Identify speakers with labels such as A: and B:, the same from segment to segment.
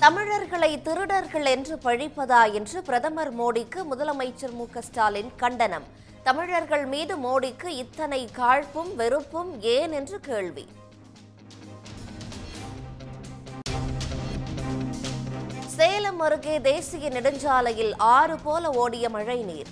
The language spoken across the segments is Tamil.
A: தமிழர்களை திருடர்கள் என்று பழிப்பதா என்று பிரதமர் மோடிக்கு முதலமைச்சர் மு க ஸ்டாலின் கண்டனம் தமிழர்கள் மீது மோடிக்கு இத்தனை காழ்ப்பும் வெறுப்பும் ஏன் என்று கேள்வி சேலம் அருகே தேசிய நெடுஞ்சாலையில் ஆறு போல ஓடிய மழைநீர்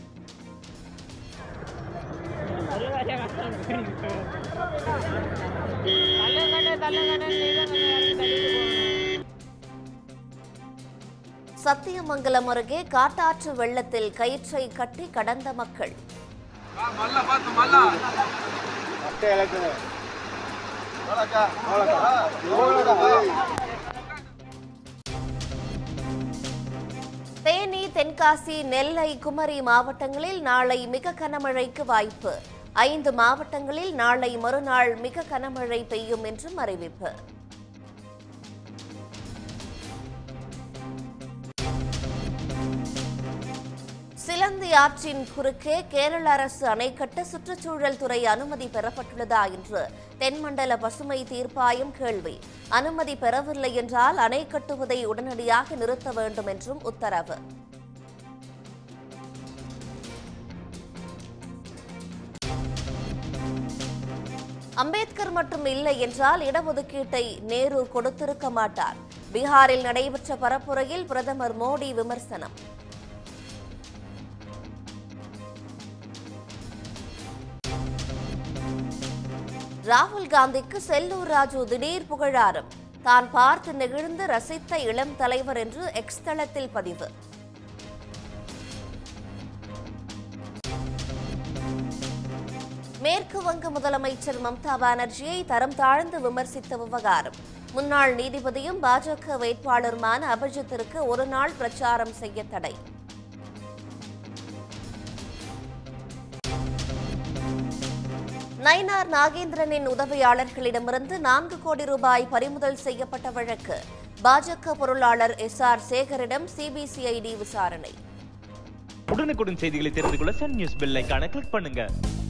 A: சத்தியமங்கலம் அருகே காட்டாற்று வெள்ளத்தில் கயிற்றை கட்டி கடந்த மக்கள்
B: மல்ல பார்த்து மல்ல
A: தேனி தென்காசி நெல்லை குமரி மாவட்டங்களில் நாளை மிக கனமழைக்கு வாய்ப்பு ஐந்து மாவட்டங்களில் நாளை மறுநாள் மிக கனமழை பெய்யும் என்றும் அறிவிப்பு சிலந்தி ஆற்றின் குறுக்கே கேரள அரசு அணை கட்ட சுற்றுச்சூழல் துறை அனுமதி பெறப்பட்டுள்ளதா என்று தென்மண்டல பசுமை தீர்ப்பாயம் கேள்வி அனுமதி பெறவில்லை என்றால் அணை கட்டுவதை உடனடியாக நிறுத்த வேண்டும் என்றும் உத்தரவு அம்பேத்கர் மட்டும் இல்லை என்றால் இடஒதுக்கீட்டை நேரு கொடுத்திருக்க மாட்டார் பீகாரில் நடைபெற்ற பரப்புரையில் பிரதமர் மோடி விமர்சனம் ராகுல் காந்திக்கு செல்லூர் ராஜு திடீர் புகழாரம் தான் பார்த்து நெகிழ்ந்து ரசித்த இளம் தலைவர் என்று எக்ஸ் தளத்தில் பதிவு மேற்கு வங்க முதலமைச்சர் மம்தா பானர்ஜியை தரம் தாழ்ந்து விமர்சித்த விவகாரம் முன்னாள் நீதிபதியும் பாஜக வேட்பாளருமான அபிஜித்திற்கு ஒரு நாள் பிரச்சாரம் செய்ய தடை நயினார் நாகேந்திரனின் உதவியாளர்களிடமிருந்து நான்கு கோடி ரூபாய் பறிமுதல் செய்யப்பட்ட வழக்கு பாஜக பொருளாளர் எஸ் ஆர் சேகரிடம் சிபிசிஐடி விசாரணை
C: உடனுக்குடன் செய்திகளை தெரிந்து கொள்ள சன் நியூஸ் பெல் ஐகானை கிளிக் பண்ணுங்க